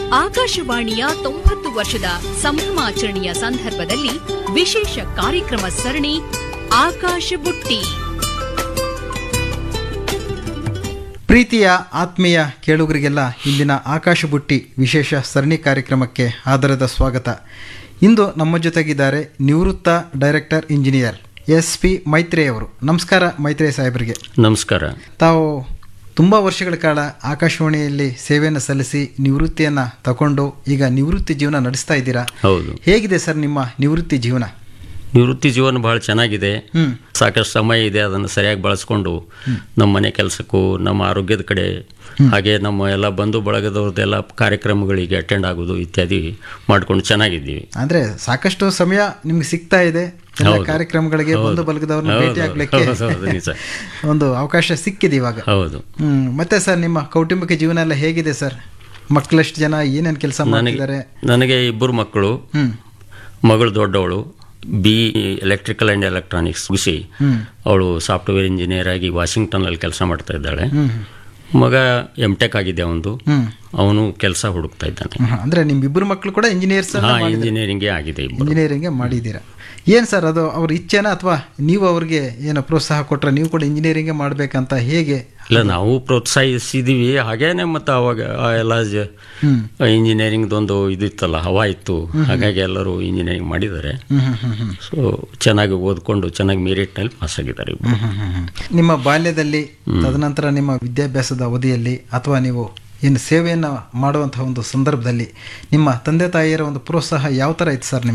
ಆಕಾಶವಾಣಿಯ ತೊಂಬತ್ತು ವರ್ಷದ ಸಂಭ್ರಮಾಚರಣೆಯ ಸಂದರ್ಭದಲ್ಲಿ ವಿಶೇಷ ಕಾರ್ಯಕ್ರಮ ಸರಣಿ ಆಕಾಶ ಬುಟ್ಟಿ ಪ್ರೀತಿಯ ಆತ್ಮೀಯ ಕೇಳುಗರಿಗೆಲ್ಲ ಇಂದಿನ ಆಕಾಶ ಬುಟ್ಟಿ ವಿಶೇಷ ಸರಣಿ ಕಾರ್ಯಕ್ರಮಕ್ಕೆ ಆಧಾರದ ಸ್ವಾಗತ ಇಂದು ನಮ್ಮ ಜೊತೆಗಿದ್ದಾರೆ ನಿವೃತ್ತ director engineer S P Maitrey ಅವರು ನಮಸ್ಕಾರ ಮೈತ್ರೇಯ್ ಸಾಹೇಬರಿಗೆ ನಮಸ್ಕಾರ ತಾವು ತುಂಬ ವರ್ಷಗಳ ಕಾಲ ಆಕಾಶವಾಣಿಯಲ್ಲಿ ಸೇವೆಯನ್ನು ಸಲ್ಲಿಸಿ ನಿವೃತ್ತಿಯನ್ನು ತಗೊಂಡು ಈಗ ನಿವೃತ್ತಿ ಜೀವನ ನಡೆಸ್ತಾ ಇದ್ದೀರಾ ಹೌದು ಹೇಗಿದೆ ಸರ್ ನಿಮ್ಮ ನಿವೃತ್ತಿ ಜೀವನ ನಿವೃತ್ತಿ ಜೀವನ ಬಹಳ ಚೆನ್ನಾಗಿದೆ ಹ್ಮ್. ಸಾಕಷ್ಟು ಸಮಯ ಇದೆ ಅದನ್ನು ಸರಿಯಾಗಿ ಬಳಸ್ಕೊಂಡು ನಮ್ಮ ಮನೆ ಕೆಲಸಕ್ಕೂ ನಮ್ಮ ಆರೋಗ್ಯದ ಕಡೆ ಹಾಗೆ ನಮ್ಮ ಎಲ್ಲ ಬಂಧು ಬಳಗದವ್ರದ್ದೆಲ್ಲ ಕಾರ್ಯಕ್ರಮಗಳಿಗೆ ಅಟೆಂಡ್ ಆಗೋದು ಇತ್ಯಾದಿ ಮಾಡ್ಕೊಂಡು ಚೆನ್ನಾಗಿದ್ದೀವಿ ಅಂದ್ರೆ ಸಾಕಷ್ಟು ಸಮಯ ನಿಮ್ಗೆ ಸಿಗ್ತಾ ಇದೆ ಎಲ್ಲ ಹೌದು. ಕಾರ್ಯಕ್ರಮಗಳಿಗೆ ಬಂಧು ಬಲಗದವ್ರನ್ನ ಹೌದು, ಭೇಟಿ ಹೌದು, ಆಗ್ಲಿಕ್ಕೆ ಹೌದು, ನಿಜ. ಒಂದು ಅವಕಾಶ ಸಿಕ್ಕಿದೆ ಇವಾಗ ಹೌದು ಹ್ಮ್ ಮತ್ತೆ ಸರ್ ನಿಮ್ಮ ಕೌಟುಂಬಿಕ ಜೀವನ ಎಲ್ಲ ಹೇಗಿದೆ ಸರ್ ಮಕ್ಕಳೆಷ್ಟು ಜನ ಏನೇನು ಕೆಲಸ ನನಗೆ ಮಾಡ್ತಿದ್ದಾರೆ ನನಗೆ ಇಬ್ಬರು ಮಕ್ಕಳು ಹ್ಮ್ ಮಗಳು ದೊಡ್ಡವಳು ಬಿ ಎಲೆಕ್ಟ್ರಿಕಲ್ ಆ್ಯಂಡ್ ಎಲೆಕ್ಟ್ರಾನಿಕ್ಸ್ ಮುಗಿಸಿ ಹ್ಮ್ ಅವಳು ಸಾಫ್ಟ್ವೇರ್ ಇಂಜಿನಿಯರ್ ಆಗಿ ವಾಷಿಂಗ್ಟನ್ನಲ್ಲಿ ಕೆಲಸ ಮಾಡ್ತಾ ಇದ್ದಾಳೆ ಹ್ಮ್ ಮಗ ಎಮ್ ಟೆಕ್ ಆಗಿದೆ ಅವನು ಹ್ಮ್ ಅವನು ಕೆಲಸ ಹುಡುಕ್ತಾ ಇದ್ದಾನೆ ಹ್ಮ್. ಅಂದ್ರೆ ನಿಮ್ ಇಬ್ಬರು ಮಕ್ಕಳು ಕೂಡ ಇಂಜಿನಿಯರ್ಸ್ ಹಾ ಇಂಜಿನಿಯರಿಂಗೇ ಆಗಿದೆ ಇಬ್ಬರು ಇಂಜಿನಿಯರಿಂಗ್ ಮಾಡಿದ್ದೀರಾ ಏನ್ ಸರ್ ಅದು ಅವ್ರ ಇಚ್ಛೆನಾ ಅಥವಾ ನೀವು ಅವ್ರಿಗೆ ಏನೋ ಪ್ರೋತ್ಸಾಹ ಕೊಟ್ರೆ ನೀವು ಕೂಡ ಇಂಜಿನಿಯರಿಂಗ್ ಮಾಡ್ಬೇಕಂತ ಹೇಗೆ ಇಲ್ಲ ನಾವು ಪ್ರೋತ್ಸಾಹಿಸಿದೀವಿ ಹಾಗೇನೆ ಮತ್ತು ಅವಾಗ ಆ ಎಲ್ಲ ಜ ಹ್ಮ್ ಇಂಜಿನಿಯರಿಂಗ್ದೊಂದು ಇದಿತ್ತಲ್ಲ ಹವಾ ಇತ್ತು ಹಾಗಾಗಿ ಎಲ್ಲರೂ ಇಂಜಿನಿಯರಿಂಗ್ ಮಾಡಿದ್ದಾರೆ ಹ್ಮ್ ಹ್ಮ್ ಹ್ಮ್ ಹ್ಮ್ ಸೊ ಚೆನ್ನಾಗಿ ಓದ್ಕೊಂಡು ಚೆನ್ನಾಗಿ ಮೆರಿಟ್ನಲ್ಲಿ ಪಾಸ್ ಆಗಿದ್ದಾರೆ ಇಬ್ರು. ನಿಮ್ಮ ಬಾಲ್ಯದಲ್ಲಿ ತದನಂತರ ನಿಮ್ಮ ವಿದ್ಯಾಭ್ಯಾಸದ ಅವಧಿಯಲ್ಲಿ ಅಥವಾ ನೀವು ಏನು ಸೇವೆಯನ್ನು ಮಾಡುವಂತಹ ಒಂದು ಸಂದರ್ಭದಲ್ಲಿ ನಿಮ್ಮ ತಂದೆ ತಾಯಿಯರ ಒಂದು ಪ್ರೋತ್ಸಾಹ ಯಾವ ಥರ ಇತ್ತು ಸರ್